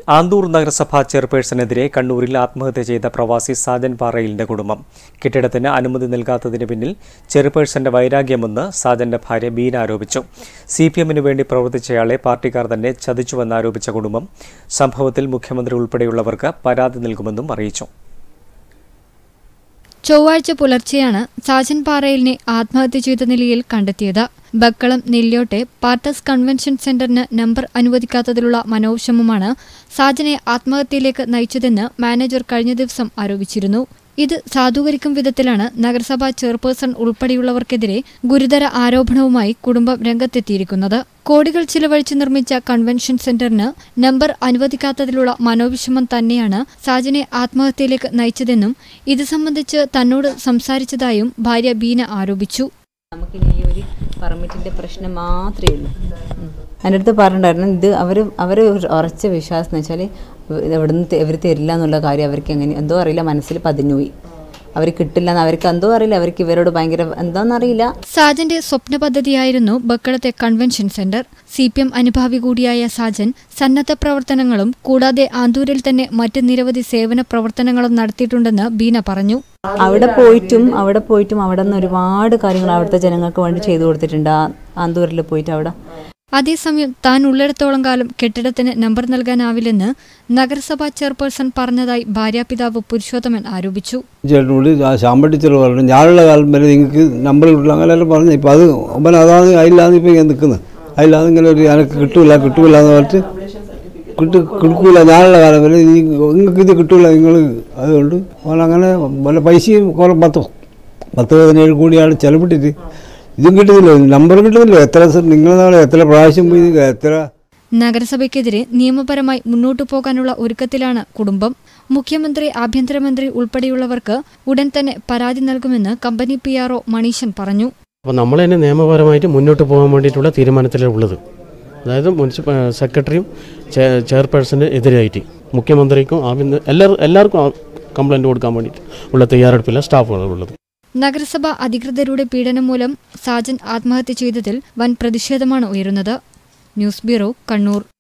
ആന്തൂർ നഗരസഭാ ചെയർപേഴ്സണെതിരെ കണ്ണൂരിൽ ആത്മഹത്യ ചെയ്ത പ്രവാസി സാജൻ പാറയിലിന്റെ കുടുംബം കെട്ടിടത്തിന് അനുമതി നൽകാത്തതിന് പിന്നിൽ ചെയർപേഴ്സന്റെ വൈരാഗ്യമെന്ന് സാജന്റെ ഭാര്യ ബീന ആരോപിച്ചു സി പി എമ്മിനു വേണ്ടി പ്രവർത്തിച്ചയാളെ പാർട്ടിക്കാർ തന്നെ ചതിച്ചുവെന്നാരോപിച്ച കുടുംബം സംഭവത്തിൽ മുഖ്യമന്ത്രി ഉൾപ്പെടെയുള്ളവർക്ക് പരാതി നൽകുമെന്നും അറിയിച്ചു ചൊവ്വാഴ്ച പുലർച്ചെയാണ് സാജൻ പാറയിലിനെ ആത്മഹത്യ ചെയ്ത നിലയിൽ കണ്ടെത്തിയത് ബക്കളം നെല്ലിയോട്ടെ പാർട്ടസ് കൺവെൻഷൻ സെന്ററിന് നമ്പർ അനുവദിക്കാത്തതിലുള്ള മനോവിഷമമാണ് സാജനെ ആത്മഹത്യയിലേക്ക് നയിച്ചതെന്ന് മാനേജർ കഴിഞ്ഞ ദിവസം ആരോപിച്ചിരുന്നു ഇത് സാധൂകരിക്കും വിധത്തിലാണ് നഗരസഭാ ചെയർപേഴ്സൺ ഉൾപ്പെടെയുള്ളവർക്കെതിരെ ഗുരുതര ആരോപണവുമായി കുടുംബം രംഗത്തെത്തിയിരിക്കുന്നത് കോടികൾ ചിലവഴിച്ച് നിർമ്മിച്ച കൺവെൻഷൻ സെന്ററിന് നമ്പർ അനുവദിക്കാത്തതിലുള്ള മനോവിഷമം തന്നെയാണ് സാജനെ ആത്മഹത്യയിലേക്ക് നയിച്ചതെന്നും ഇത് സംബന്ധിച്ച് തന്നോട് സംസാരിച്ചതായും ഭാര്യ ബീന ആരോപിച്ചു നമുക്കിനി ഈ ഒരു പെർമിറ്റിൻ്റെ പ്രശ്നം മാത്രമേ ഉള്ളൂ ഉം. എൻ്റെ അടുത്ത് പറഞ്ഞിട്ടുണ്ടായിരുന്നു ഇത് അവർ അവർ ഉറച്ച വിശ്വാസം എന്ന് വെച്ചാൽ എവിടെ നിന്ന് ഇവർ തരില്ല എന്നുള്ള കാര്യം അവർക്ക് എങ്ങനെ എന്തോ അറിയില്ല മനസ്സിൽ പതിഞ്ഞുപോയി അവർ കിട്ടില്ല എന്ന് അവർക്ക് എന്തോ അറിയില്ല അവർക്ക് ഇവരോട് ഭയങ്കര എന്താണെന്നറിയില്ല സാജന്റെ സ്വപ്ന പദ്ധതിയായിരുന്നു ബക്കളത്തെ convention centre C P M അനുഭാവി കൂടിയായ സാജൻ സന്നദ്ധ പ്രവർത്തനങ്ങളും കൂടാതെ ആന്തൂരിൽ തന്നെ മറ്റ് നിരവധി സേവന പ്രവർത്തനങ്ങളും നടത്തിയിട്ടുണ്ടെന്ന് ബീന പറഞ്ഞു അവിടെ പോയിട്ടും അവിടെ പോയിട്ടും അവിടെ നിന്ന് ഒരുപാട് കാര്യങ്ങൾ അവിടുത്തെ ജനങ്ങൾക്ക് വേണ്ടി ചെയ്തു കൊടുത്തിട്ടുണ്ട് ആ ആന്തൂരിൽ പോയിട്ട് അവിടെ അതേസമയം താൻ ഉള്ളിടത്തോളം കാലം കെട്ടിടത്തിന് നമ്പർ നൽകാനാവില്ലെന്ന് നഗരസഭാ ചെയർപേഴ്സൺ പറഞ്ഞതായി ഭാര്യാപിതാവ് പുരുഷോത്തമൻ ആരോപിച്ചു ചേട്ടനോട് ആ ശാമ്പ ടീച്ചർ പറഞ്ഞു ഞാനുള്ള കാലം വരെ നിങ്ങൾക്ക് നമ്പർ കിട്ടില്ല അങ്ങനെയെല്ലാം പറഞ്ഞു ഇപ്പം അത് അവൻ അതാണ് അതില്ലാന്ന് ഇപ്പം ഇങ്ങനെ നിൽക്കുന്നത് അതില്ലാതെ ഇങ്ങനെ ഒരു എനിക്ക് കിട്ടൂല കിട്ടൂല എന്ന് പറഞ്ഞിട്ട് കിട്ടു കിടക്കൂല ഞാനുള്ള കാലം വരെ നീ നിങ്ങൾക്ക് ഇത് കിട്ടൂല നിങ്ങൾ അതുകൊണ്ട് അവൻ അങ്ങനെ വല്ല പൈസയും കുറേ പത്തോ പത്ത് പതിനേഴ് കോടിയാണ് ചിലവിട്ടിട്ട് ഇതും കിട്ടുന്നില്ല നമ്പർ കിട്ടുന്നില്ല എത്ര നിങ്ങൾ എത്ര പ്രാവശ്യം പോയി എത്ര നഗരസഭയ്ക്കെതിരെ നിയമപരമായി മുന്നോട്ടു പോകാനുള്ള ഒരുക്കത്തിലാണ് കുടുംബം മുഖ്യമന്ത്രി ആഭ്യന്തരമന്ത്രി ഉൾപ്പെടെയുള്ളവർക്ക് ഉടൻ തന്നെ പരാതി നൽകുമെന്ന് കമ്പനി പി ആർഒ മണീഷൻ പറഞ്ഞു അപ്പോൾ നമ്മൾ തന്നെ നിയമപരമായിട്ട് മുന്നോട്ട് പോകാൻ വേണ്ടിയിട്ടുള്ള തീരുമാനത്തിലാണ് ഉള്ളത് അതായത് മുനിസിപ്പൽ സെക്രട്ടറിയും ചെ- ചെയർപേഴ്സന് എതിരായിട്ട് മുഖ്യമന്ത്രിക്കും ആഭ്യന്തര എല്ലാവരും എല്ലാവർക്കും കംപ്ലൈൻറ്റ് കൊടുക്കാൻ വേണ്ടിയിട്ട് ഉള്ള തയ്യാറെടുപ്പില്ല സ്റ്റാഫുകളുള്ളത് നഗരസഭ അധികൃതരുടെ പീഡനം മൂലം സാജൻ ആത്മഹത്യ ചെയ്തതിൽ വൻ പ്രതിഷേധമാണ് ഉയരുന്നത് ന്യൂസ് ബ്യൂറോ കണ്ണൂർ